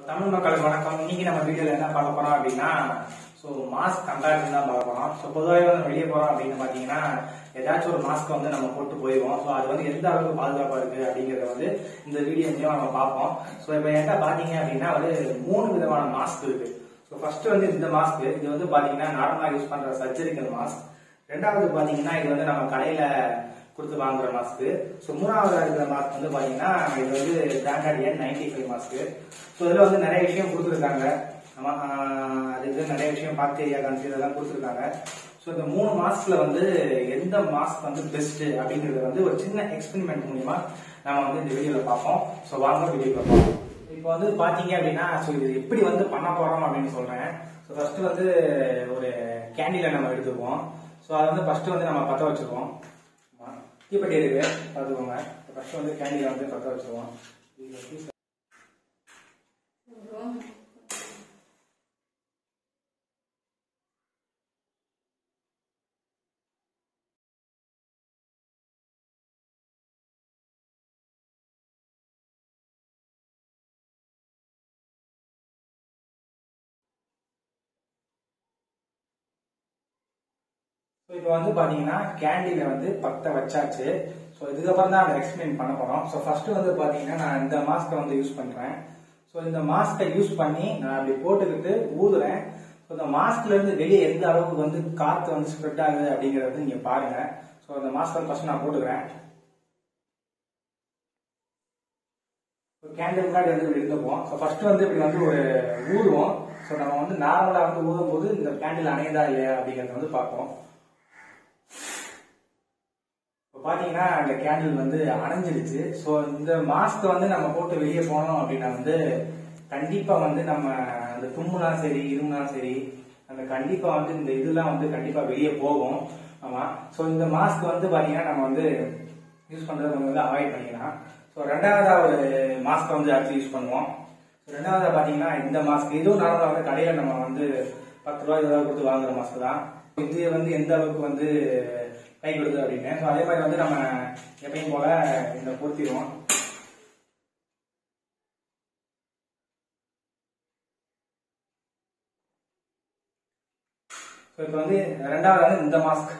தமிழ் மக்களுக்கு வணக்கம் இன்னைக்கு நம்ம வீடியோல என்ன பார்க்க போறோம் அப்படின்னா ஸோ மாஸ்க் கம்பேரிசன் தான் பார்க்க போறோம் ஸோ பொதுவாக வந்து வெளியே போறோம் அப்படின்னு பார்த்தீங்கன்னா ஏதாச்சும் ஒரு மாஸ்க் வந்து நம்ம போட்டு போயிடுவோம் ஸோ அது வந்து எந்த அளவுக்கு பாதுகாப்பா இருக்கு அப்படிங்கறத வந்து இந்த வீடியோ மூலியமா நம்ம பார்ப்போம் ஸோ இப்போ என்ன பார்த்தீங்க அப்படின்னா வந்து மூணு விதமான மாஸ்க் இருக்கு ஸோ ஃபர்ஸ்ட் வந்து இந்த மாஸ்க் இது வந்து பார்த்தீங்கன்னா நார்மலாக யூஸ் பண்ற சர்ஜரிக்கல் மாஸ்க் ரெண்டாவது பார்த்தீங்கன்னா இது வந்து நம்ம கடையில கொடுத்து வாங்குற மாஸ்க் ஸோ மூணாவது இருக்கிற மாஸ்க் வந்து பாத்தீங்கன்னா இது வந்து standard N ninety five mask so இதுல வந்து நிறைய விஷயம் கொடுத்துருக்காங்க ஆமா ஆஹ் அதுக்கு நிறைய விஷயம் பாக்டீரியா கன்சி இதெல்லாம் கொடுத்துருக்காங்க ஸோ இந்த மூணு மாஸ்க்ல வந்து எந்த மாஸ்க் வந்து பெஸ்ட் அப்படிங்கறத வந்து ஒரு சின்ன எக்ஸ்பெரிமெண்ட் மூலியமா நம்ம வந்து இந்த வீடியோல பார்ப்போம் ஸோ வாங்க வீடியோ பார்ப்போம் இப்போ வந்து பாத்தீங்க அப்படின்னா ஸோ இது எப்படி வந்து பண்ண போறோம் அப்படின்னு சொல்றேன் ஸோ ஃபர்ஸ்ட் வந்து ஒரு கேண்டில நம்ம எடுத்துக்குவோம் ஸோ அதை வந்து ஃபர்ஸ்ட் வந்து நம்ம பற்ற வச்சிருவோம் ஆமா. தீப்பெட்டி இருக்கு பார்த்துக்கோங்க ஃபர்ஸ்ட் வந்து கேண்டில வந்து பற்ற வச்சிருவோம் இது வந்து ஸோ இப்போ வந்து பாத்தீங்கன்னா கேண்டில வந்து பத்த வச்சாச்சு ஸோ இதுக்கப்புறம் தான் அதை எக்ஸ்பிளைன் பண்ண போறோம் ஸோ ஃபர்ஸ்ட் வந்து பாத்தீங்கன்னா நான் இந்த மாஸ்க்கை வந்து யூஸ் பண்றேன் ஸோ இந்த மாஸ்க்கை யூஸ் பண்ணி நான் அப்படி போட்டுக்கிட்டு ஊதுறேன் ஸோ இந்த மாஸ்க்ல இருந்து வெளியே எந்த அளவுக்கு வந்து காத்து வந்து ஸ்ப்ரெட் ஆகுது அப்படிங்கறது நீங்க பாருங்க ஸோ இந்த மாஸ்க் வந்து ஃபர்ஸ்ட் நான் போட்டுக்கிறேன் கேண்டில் முன்னாடி வந்து இப்படி இருந்துப்போம் ஸோ ஃபர்ஸ்ட் வந்து இப்படி வந்து ஒரு ஊதுவோம் ஸோ நம்ம வந்து நார்மலா வந்து ஊதும் போது இந்த கேண்டில் அணையதா இல்லையா அப்படிங்கறத வந்து பார்ப்போம் இப்போ பாத்தீங்கன்னா அந்த கேண்டில் வந்து அணைஞ்சிடுச்சு ஸோ இந்த மாஸ்க் வந்து நம்ம போட்டு வெளியே போனோம் அப்படின்னா வந்து கண்டிப்பா வந்து நம்ம அந்த தும்முனா சரி இருமுனா சரி அந்த கண்டிப்பா வந்து இந்த இதெல்லாம் வந்து கண்டிப்பா வெளியே போகும் ஆமா ஸோ இந்த மாஸ்க் வந்து பாத்தீங்கன்னா நம்ம வந்து யூஸ் பண்றதை நம்ம வந்து அவாய்ட் பண்ணிக்கலாம் ஸோ ரெண்டாவதா ஒரு மாஸ்க் வந்து அடுத்து யூஸ் பண்ணுவோம் ஸோ ரெண்டாவதா பாத்தீங்கன்னா இந்த மாஸ்க் இதுவும் நார்மலாக வந்து கடையில நம்ம வந்து பத்து ரூபாய் இருபது ரூபாய் கொடுத்து வாங்குற மாஸ்க் தான் இது வந்து எந்த அளவுக்கு வந்து கை கொடுக்குது அப்படின்னு ஸோ அதே மாதிரி வந்து நம்ம எப்பயும் போல இந்த பொருத்திடுவோம் ஸோ இப்போ வந்து ரெண்டாவது வந்து இந்த மாஸ்க்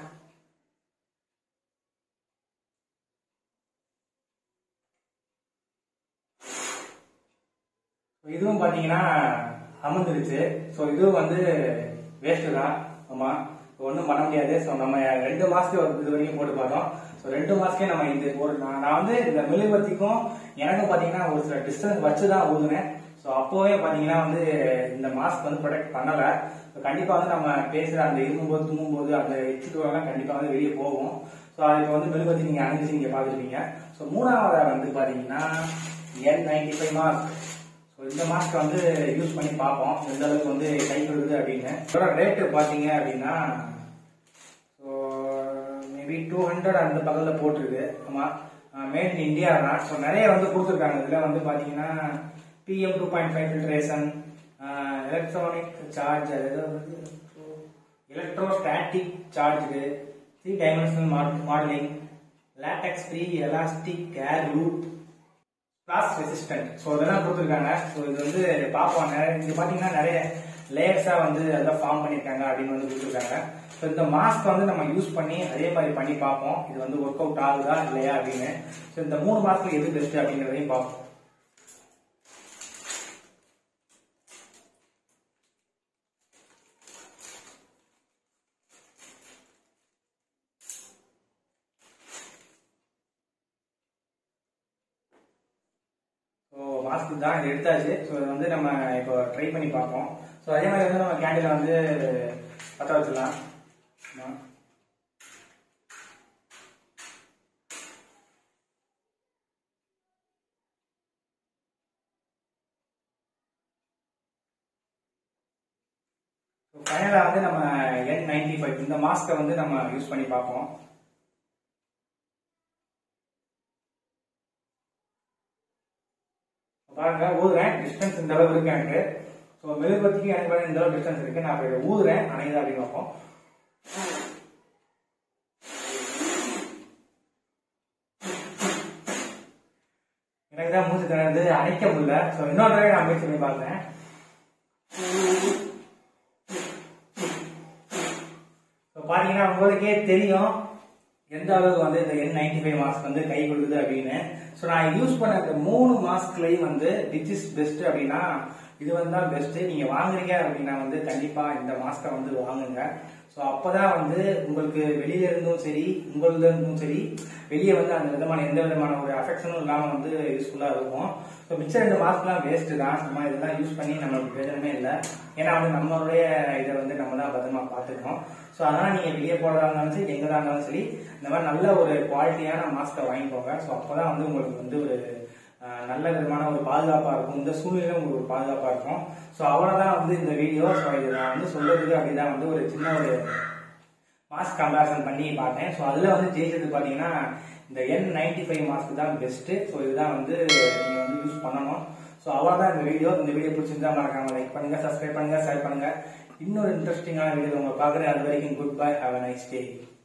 இதுவும் பாத்தீங்கன்னா அமர்ந்துருச்சு ஸோ இதுவும் வந்து வேஸ்ட் தான் ஆமா ஒன்றும் பண்ண முடியாது ஸோ நம்ம ரெண்டு மாஸ்க்கு இது வரைக்கும் போட்டு பார்த்தோம் ஸோ ரெண்டு மாஸ்க்கே நம்ம இந்த ஒரு நான் நான் வந்து இந்த மெழுகுவர்த்திக்கும் எனக்கும் பார்த்தீங்கன்னா ஒரு சில டிஸ்டன்ஸ் வச்சு தான் ஊதுனேன் ஸோ அப்போவே பார்த்தீங்கன்னா வந்து இந்த மாஸ்க் வந்து ப்ரொடெக்ட் பண்ணலை ஸோ கண்டிப்பாக வந்து நம்ம பேசுகிற அந்த இருமும்போது தும்மும்போது அந்த எச்சுட்டுவெல்லாம் கண்டிப்பாக வந்து வெளியே போகும் ஸோ அதுக்கு வந்து மெழுகுவர்த்தி நீங்கள் அணிஞ்சு நீங்கள் பார்த்துருப்பீங்க ஸோ மூணாவது வந்து பார்த்தீங்கன்னா N ninety five mask so இந்த மாஸ்க் வந்து யூஸ் பண்ணி பார்ப்போம் எந்த அளவுக்கு வந்து கை கொடுக்குது அப்படின்னு இதோட ரேட்டு பார்த்தீங்க அப்படின்னா ஸோ மேபி டூ ஹண்ட்ரட் அந்த பக்கத்தில் போட்டிருக்கு ஆமாம் மேட் இன் இந்தியா தான் ஸோ நிறைய வந்து கொடுத்துருக்காங்க இதில் வந்து பார்த்தீங்கன்னா PM two point five filtration electronic charge அதாவது electrostatic charge three dimensional modelling latex free elastic ear loop class resistant so இதெல்லாம் கொடுத்துருக்காங்க ஸோ இது வந்து பார்ப்போம் நிறைய இங்க பார்த்தீங்கன்னா நிறைய லேயர்ஸா வந்து அதெல்லாம் ஃபார்ம் பண்ணியிருக்காங்க அப்படின்னு வந்து கொடுத்துருக்காங்க ஸோ இந்த மாஸ்க் வந்து நம்ம யூஸ் பண்ணி அதே மாதிரி பண்ணி பார்ப்போம் இது வந்து ஒர்க் அவுட் ஆகுதா இல்லையா அப்படின்னு ஸோ இந்த மூணு மாஸ்க்ல எது பெஸ்ட் அப்படிங்கிறதையும் பார்ப்போம் ஸோ மாஸ்க் தான் இது எடுத்தாச்சு ஸோ இது வந்து நம்ம இப்போ ட்ரை பண்ணி பார்ப்போம் ஸோ அதே மாதிரி வந்து நம்ம கேண்டில் வந்து பற்ற வச்சிடலாம் ஆமா. ஃபைனலாக வந்து நம்ம என் நைன்டி ஃபைவ் இந்த மாஸ்க்கை வந்து நம்ம யூஸ் பண்ணி பார்ப்போம் பாருங்க ஊதுறேன் டிஸ்டன்ஸ் இந்த அளவு இருக்கு எனக்கு ஸோ மெழுகுபத்திக்கு எனக்கு பாருங்க இந்த அளவு டிஸ்டன்ஸ் இருக்கு நான் இப்போ இதை ஊதுறேன் அணையுதா அப்படின்னு பார்ப்போம் எனக்கு தான் மூச்சு வந்து அணைக்க முடியல ஸோ இன்னொரு தடவை நான் முயற்சி பண்ணி பார்த்தேன் இப்போ பார்த்தீங்கன்னா உங்களுக்கே தெரியும் எந்த அளவுக்கு வந்து இந்த என் நைன்டி ஃபைவ் மாஸ்க் வந்து கை கொடுக்குது அப்படின்னு ஸோ நான் யூஸ் பண்ண இந்த மூணு மாஸ்க்லையும் வந்து விச் இஸ் பெஸ்ட் அப்படின்னா இது வந்து தான் பெஸ்ட் நீங்க வாங்குறீங்க அப்படின்னா வந்து கண்டிப்பா இந்த மாஸ்கை வந்து வாங்குங்க ஸோ அப்பதான் வந்து உங்களுக்கு வெளியில இருந்தும் சரி உங்களது இருந்தும் சரி வெளியே வந்து அந்த விதமான எந்த விதமான ஒரு அஃபெக்ஷனும் இல்லாம வந்து யூஸ்ஃபுல்லா இருக்கும் ஸோ மிச்சம் ரெண்டு மாஸ்க்லாம் வேஸ்ட் தான் நம்ம இதெல்லாம் யூஸ் பண்ணி நம்மளுக்கு பிரயோஜனமே இல்லை ஏன்னா வந்து நம்மளுடைய இதை வந்து நம்ம தான் பத்திரமா பார்த்துக்கணும் ஸோ அதனால நீங்க வெளியே போறதா இருந்தாலும் சரி எங்கதா இருந்தாலும் சரி இந்த மாதிரி நல்ல ஒரு குவாலிட்டியான மாஸ்கை வாங்கிக்கோங்க ஸோ அப்பதான் வந்து உங்களுக்கு வந்து ஒரு அஹ், நல்ல விதமான ஒரு பாதுகாப்பா இருக்கும் இந்த சூழ்நிலை உங்களுக்கு ஒரு பாதுகாப்பா இருக்கும் ஸோ அவ்வளவுதான் வந்து இந்த வீடியோ ஸோ இது நான் வந்து சொல்றதுக்கு அப்படிதான் வந்து ஒரு சின்ன ஒரு மாஸ்க் கம்பேரிசன் பண்ணி பார்த்தேன் ஸோ அதில் வந்து ஜெயிச்சது பார்த்தீங்கன்னா இந்த என் நைன்டி ஃபைவ் மாஸ்க் தான் பெஸ்ட்டு ஸோ இதுதான் வந்து நீங்கள் வந்து யூஸ் பண்ணணும் ஸோ அவ்வளோதான் இந்த வீடியோ இந்த வீடியோ பிடிச்சிருந்தா மறக்காம லைக் பண்ணுங்க சப்ஸ்கிரைப் பண்ணுங்க ஷேர் பண்ணுங்க இன்னொரு இன்ட்ரெஸ்டிங்கான வீடியோ உங்களை பார்க்குறேன் அது வரைக்கும் goodbye have a nice day